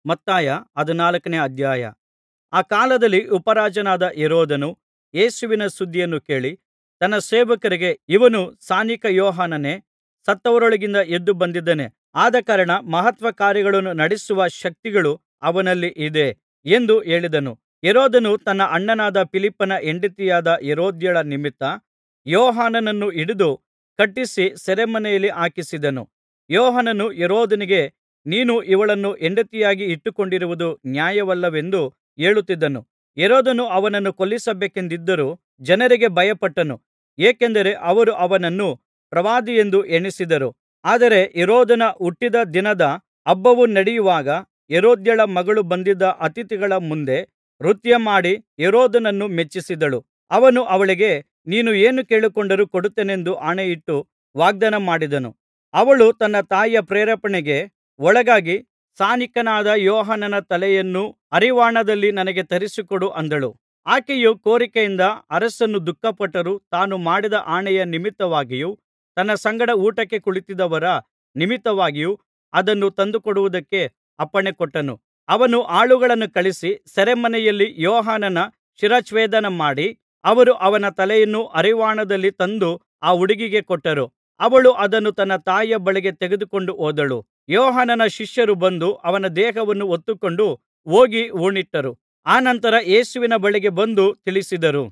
ಮತ್ತಾಯ ಹದಿನಾಲ್ಕನೇ ಅಧ್ಯಾಯ ಆ ಕಾಲದಲ್ಲಿ ಉಪರಾಜನಾದ ಹೆರೋದನು ಯೇಸುವಿನ ಸುದ್ದಿಯನ್ನು ಕೇಳಿ ತನ್ನ ಸೇವಕರಿಗೆ ಇವನು ಸ್ನಾನಿಕ ಯೋಹಾನನೇ ಸತ್ತವರೊಳಗಿಂದ ಎದ್ದು ಬಂದಿದ್ದಾನೆ ಆದಕಾರಣ ಮಹತ್ಕಾರ್ಯಗಳನ್ನು ನಡೆಸುವ ಶಕ್ತಿಗಳು ಅವನಲ್ಲಿ ಇದೆ ಎಂದು ಹೇಳಿದನು ಹೆರೋದನು ತನ್ನ ಅಣ್ಣನಾದ ಫಿಲಿಪ್ಪನ ಹೆಂಡತಿಯಾದ ಹೆರೋದ್ಯಳ ನಿಮಿತ್ತ ಯೋಹಾನನನ್ನು ಹಿಡಿದು ಕಟ್ಟಿಸಿ ಸೆರೆಮನೆಯಲ್ಲಿ ಹಾಕಿಸಿದನು ಯೋಹಾನನು ಹೆರೋದನಿಗೆ ನೀನು ಇವಳನ್ನು ಹೆಂಡತಿಯಾಗಿ ಇಟ್ಟುಕೊಂಡಿರುವುದು ನ್ಯಾಯವಲ್ಲವೆಂದು ಹೇಳುತ್ತಿದ್ದನು ಹೆರೋದನು ಅವನನ್ನು ಕೊಲ್ಲಿಸಬೇಕೆಂದಿದ್ದರೂ ಜನರಿಗೆ ಭಯಪಟ್ಟನು ಏಕೆಂದರೆ ಅವರು ಅವನನ್ನು ಪ್ರವಾದಿಯೆಂದು ಎಣಿಸಿದ್ದರು ಆದರೆ ಹೆರೋದನ ಹುಟ್ಟಿದ ದಿನದ ಹಬ್ಬವು ನಡೆಯುವಾಗ ಹೆರೋದ್ಯಳ ಮಗಳು ಬಂದಿದ್ದ ಅತಿಥಿಗಳ ಮುಂದೆ ನೃತ್ಯಮಾಡಿ ಹೆರೋದನನ್ನು ಮೆಚ್ಚಿಸಿದಳು ಅವನು ಅವಳಿಗೆ ನೀನು ಏನು ಕೇಳಿಕೊಂಡರೂ ಕೊಡುತ್ತೇನೆಂದು ಆಣೆಯಿಟ್ಟು ವಾಗ್ದಾನ ಮಾಡಿದನು ಅವಳು ತನ್ನ ತಾಯಿಯ ಪ್ರೇರೇಪಣೆಗೆ ಒಳಗಾಗಿ ಸ್ನಾನಿಕನಾದ ಯೋಹಾನನ ತಲೆಯನ್ನು ಹರಿವಾಣದಲ್ಲಿ ನನಗೆ ತರಿಸಿಕೊಡು ಅಂದಳು ಆಕೆಯು ಕೋರಿಕೆಯಿಂದ ಅರಸನು ದುಃಖಪಟ್ಟರೂ ತಾನು ಮಾಡಿದ ಆಣೆಯ ನಿಮಿತ್ತವಾಗಿಯೂ ತನ್ನ ಸಂಗಡ ಊಟಕ್ಕೆ ಕುಳಿತಿದ್ದವರ ನಿಮಿತ್ತವಾಗಿಯೂ ಅದನ್ನು ತಂದುಕೊಡುವುದಕ್ಕೆ ಅಪ್ಪಣೆಕೊಟ್ಟನು ಅವನು ಆಳುಗಳನ್ನು ಕಳುಹಿಸಿ ಸೆರೆಮನೆಯಲ್ಲಿ ಯೋಹಾನನ ಶಿರಚ್ಛೇದನ ಮಾಡಿ ಅವರು ಅವನ ತಲೆಯನ್ನು ಹರಿವಾಣದಲ್ಲಿ ತಂದು ಆ ಹುಡುಗಿಗೆ ಕೊಟ್ಟರು ಅವಳು ಅದನ್ನು ತನ್ನ ತಾಯಿಯ ಬಳಿಗೆ ತೆಗೆದುಕೊಂಡು ಹೋದಳು ಯೋಹಾನನ ಶಿಷ್ಯರು ಬಂದು ಅವನ ದೇಹವನ್ನು ಹೊತ್ತುಕೊಂಡು ಹೋಗಿ ಹೂಣಿಟ್ಟರು ಅನಂತರ ಯೇಸುವಿನ ಬಳಿಗೆ ಬಂದು ತಿಳಿಸಿದರು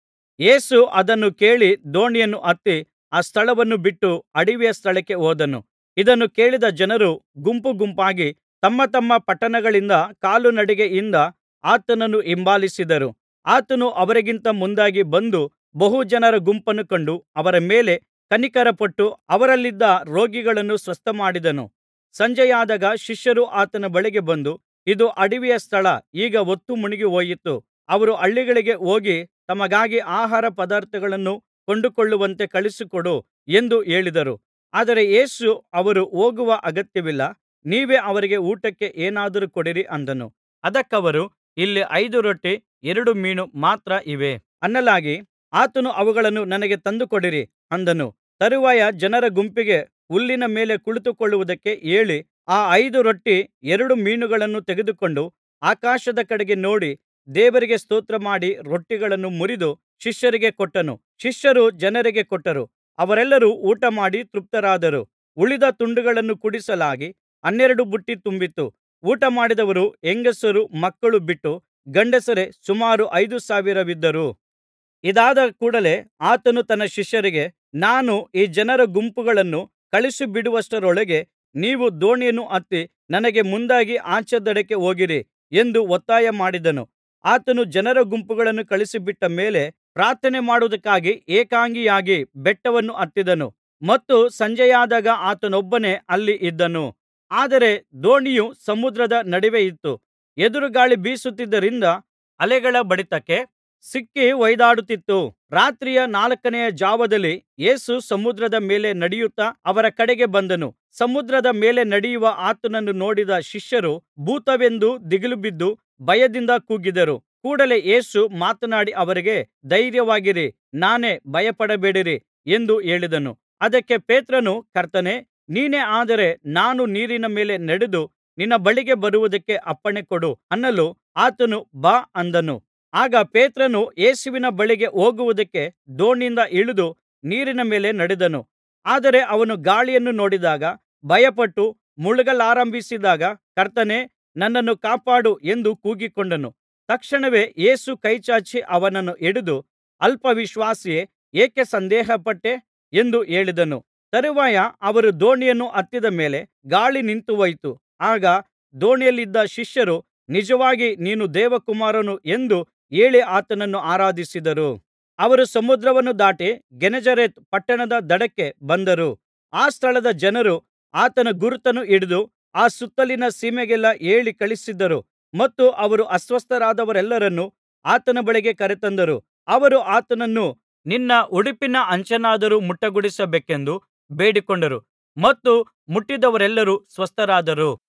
ಯೇಸು ಅದನ್ನು ಕೇಳಿ ದೋಣಿಯನ್ನು ಹತ್ತಿ ಆ ಸ್ಥಳವನ್ನು ಬಿಟ್ಟು ಅಡವಿಯ ಸ್ಥಳಕ್ಕೆ ಹೋದನು ಇದನ್ನು ಕೇಳಿದ ಜನರು ಗುಂಪು ಗುಂಪಾಗಿ ತಮ್ಮ ತಮ್ಮ ಪಟ್ಟಣಗಳಿಂದ ಕಾಲುನಡಿಗೆಯಿಂದ ಆತನನ್ನು ಹಿಂಬಾಲಿಸಿದರು ಆತನು ಅವರಿಗಿಂತ ಮುಂದಾಗಿ ಬಂದು ಬಹು ಜನರ ಗುಂಪನ್ನು ಕಂಡು ಅವರ ಮೇಲೆ ಕನಿಕರಪಟ್ಟು ಅವರಲ್ಲಿದ್ದ ರೋಗಿಗಳನ್ನು ಸ್ವಸ್ಥಮಾಡಿದನು ಸಂಜೆಯಾದಾಗ ಶಿಷ್ಯರು ಆತನ ಬಳಿಗೆ ಬಂದು ಇದು ಅಡವಿಯ ಸ್ಥಳ ಈಗ ಹೊತ್ತು ಮುಳುಗಿ ಹೋಯಿತು ಅವರು ಹಳ್ಳಿಗಳಿಗೆ ಹೋಗಿ ತಮಗಾಗಿ ಆಹಾರ ಪದಾರ್ಥಗಳನ್ನು ಕೊಂಡುಕೊಳ್ಳುವಂತೆ ಕಳುಹಿಸಿಕೊಡು ಎಂದು ಹೇಳಿದರು ಆದರೆ ಯೇಸು ಅವರು ಹೋಗುವ ಅಗತ್ಯವಿಲ್ಲ ನೀವೇ ಅವರಿಗೆ ಊಟಕ್ಕೆ ಏನಾದರೂ ಕೊಡಿರಿ ಅಂದನು ಅದಕ್ಕವರು ಇಲ್ಲಿ ಐದು ರೊಟ್ಟಿ ಎರಡು ಮೀನು ಮಾತ್ರ ಇವೆ ಅನ್ನಲಾಗಿ ಆತನು ಅವುಗಳನ್ನು ನನಗೆ ತಂದುಕೊಡಿರಿ ಅಂದನು ತರುವಾಯ ಜನರ ಗುಂಪಿಗೆ ಹುಲ್ಲಿನ ಮೇಲೆ ಕುಳಿತುಕೊಳ್ಳುವುದಕ್ಕೆ ಹೇಳಿ ಆ ಐದು ರೊಟ್ಟಿ ಎರಡು ಮೀನುಗಳನ್ನು ತೆಗೆದುಕೊಂಡು ಆಕಾಶದ ಕಡೆಗೆ ನೋಡಿ ದೇವರಿಗೆ ಸ್ತೋತ್ರಮಾಡಿ ರೊಟ್ಟಿಗಳನ್ನು ಮುರಿದು ಶಿಷ್ಯರಿಗೆ ಕೊಟ್ಟನು ಶಿಷ್ಯರು ಜನರಿಗೆ ಕೊಟ್ಟರು ಅವರೆಲ್ಲರೂ ಊಟಮಾಡಿ ತೃಪ್ತರಾದರು ಉಳಿದ ತುಂಡುಗಳನ್ನು ಕೂಡಿಸಲಾಗಿ ಹನ್ನೆರಡು ಬುಟ್ಟಿ ತುಂಬಿತು ಊಟಮಾಡಿದವರು ಹೆಂಗಸರು ಮಕ್ಕಳು ಬಿಟ್ಟು ಗಂಡಸರೇ ಸುಮಾರು ಐದು ಸಾವಿರವಿದ್ದರು ಇದಾದ ಕೂಡಲೆ ಆತನು ತನ್ನ ಶಿಷ್ಯರಿಗೆ ನಾನು ಈ ಜನರ ಗುಂಪುಗಳನ್ನು ಕಳುಹಿಸಿಬಿಡುವಷ್ಟರೊಳಗೆ ನೀವು ದೋಣಿಯನ್ನು ಹತ್ತಿ ನನಗೆ ಮುಂದಾಗಿ ಆಚೆ ದಡಕ್ಕೆ ಹೋಗಿರಿ ಎಂದು ಒತ್ತಾಯ ಮಾಡಿದನು ಆತನು ಜನರ ಗುಂಪುಗಳನ್ನು ಕಳುಹಿಸಿಬಿಟ್ಟ ಮೇಲೆ ಪ್ರಾರ್ಥನೆ ಮಾಡುವುದಕ್ಕಾಗಿ ಏಕಾಂಗಿಯಾಗಿ ಬೆಟ್ಟವನ್ನು ಹತ್ತಿದನು ಮತ್ತು ಸಂಜೆಯಾದಾಗ ಆತನೊಬ್ಬನೇ ಅಲ್ಲಿ ಇದ್ದನು ಆದರೆ ದೋಣಿಯು ಸಮುದ್ರದ ನಡುವೆ ಇತ್ತು ಎದುರುಗಾಳಿ ಬೀಸುತ್ತಿದ್ದರಿಂದ ಅಲೆಗಳ ಬಡಿತಕ್ಕೆ ಸಿಕ್ಕಿ ಹೊಯ್ದಾಡುತ್ತಿತ್ತು ರಾತ್ರಿಯ ನಾಲ್ಕನೆಯ ಜಾವದಲ್ಲಿ ಯೇಸು ಸಮುದ್ರದ ಮೇಲೆ ನಡೆಯುತ್ತಾ ಅವರ ಕಡೆಗೆ ಬಂದನು ಸಮುದ್ರದ ಮೇಲೆ ನಡೆಯುವ ಆತನನ್ನು ನೋಡಿದ ಶಿಷ್ಯರು ಭೂತವೆಂದು ದಿಗಿಲುಬಿದ್ದು ಭಯದಿಂದ ಕೂಗಿದರು ಕೂಡಲೆ ಯೇಸು ಮಾತನಾಡಿ ಅವರಿಗೆ ಧೈರ್ಯವಾಗಿರಿ ನಾನೇ ಭಯಪಡಬೇಡಿರಿ ಎಂದು ಹೇಳಿದನು ಅದಕ್ಕೆ ಪೇತ್ರನು ಕರ್ತನೇ ನೀನೇ ಆದರೆ ನಾನು ನೀರಿನ ಮೇಲೆ ನಡೆದು ನಿನ್ನ ಬಳಿಗೆ ಬರುವುದಕ್ಕೆ ಅಪ್ಪಣೆ ಕೊಡು ಅನ್ನಲು ಆತನು ಬಾ ಅಂದನು ಆಗ ಪೇತ್ರನು ಯೇಸುವಿನ ಬಳಿಗೆ ಹೋಗುವುದಕ್ಕೆ ದೋಣಿಯಿಂದ ಇಳಿದು ನೀರಿನ ಮೇಲೆ ನಡೆದನು ಆದರೆ ಅವನು ಗಾಳಿಯನ್ನು ನೋಡಿದಾಗ ಭಯಪಟ್ಟು ಮುಳುಗಲಾರಂಭಿಸಿದಾಗ ಕರ್ತನೇ ನನ್ನನ್ನು ಕಾಪಾಡು ಎಂದು ಕೂಗಿಕೊಂಡನು ತಕ್ಷಣವೇ ಯೇಸು ಕೈಚಾಚಿ ಅವನನ್ನು ಹಿಡಿದು ಅಲ್ಪವಿಶ್ವಾಸಿಯೇ ಏಕೆ ಸಂದೇಹಪಟ್ಟೆ ಎಂದು ಹೇಳಿದನು ತರುವಾಯ ಅವರು ದೋಣಿಯನ್ನು ಹತ್ತಿದ ಮೇಲೆ ಗಾಳಿ ನಿಂತುಹೋಯಿತು ಆಗ ದೋಣಿಯಲ್ಲಿದ್ದ ಶಿಷ್ಯರು ನಿಜವಾಗಿ ನೀನು ದೇವಕುಮಾರನು ಎಂದು ಹೇಳಿ ಆತನನ್ನು ಆರಾಧಿಸಿದರು ಅವರು ಸಮುದ್ರವನ್ನು ದಾಟಿ ಗೆನೆಜರೇತ್ ಪಟ್ಟಣದ ದಡಕ್ಕೆ ಬಂದರು ಆ ಸ್ಥಳದ ಜನರು ಆತನ ಗುರುತನ್ನು ಹಿಡಿದು ಆ ಸುತ್ತಲಿನ ಸೀಮೆಗೆಲ್ಲಾ ಹೇಳಿ ಕಳುಹಿಸಿದರು ಮತ್ತು ಅವರು ಅಸ್ವಸ್ಥರಾದವರೆಲ್ಲರನ್ನೂ ಆತನ ಬಳಿಗೆ ಕರೆತಂದರು ಅವರು ಆತನನ್ನು ನಿನ್ನ ಉಡುಪಿನ ಅಂಚನ್ನಾದರೂ ಮುಟ್ಟಗೊಡಿಸಬೇಕೆಂದು ಬೇಡಿಕೊಂಡರು ಮತ್ತು ಮುಟ್ಟಿದವರೆಲ್ಲರೂ ಸ್ವಸ್ಥರಾದರು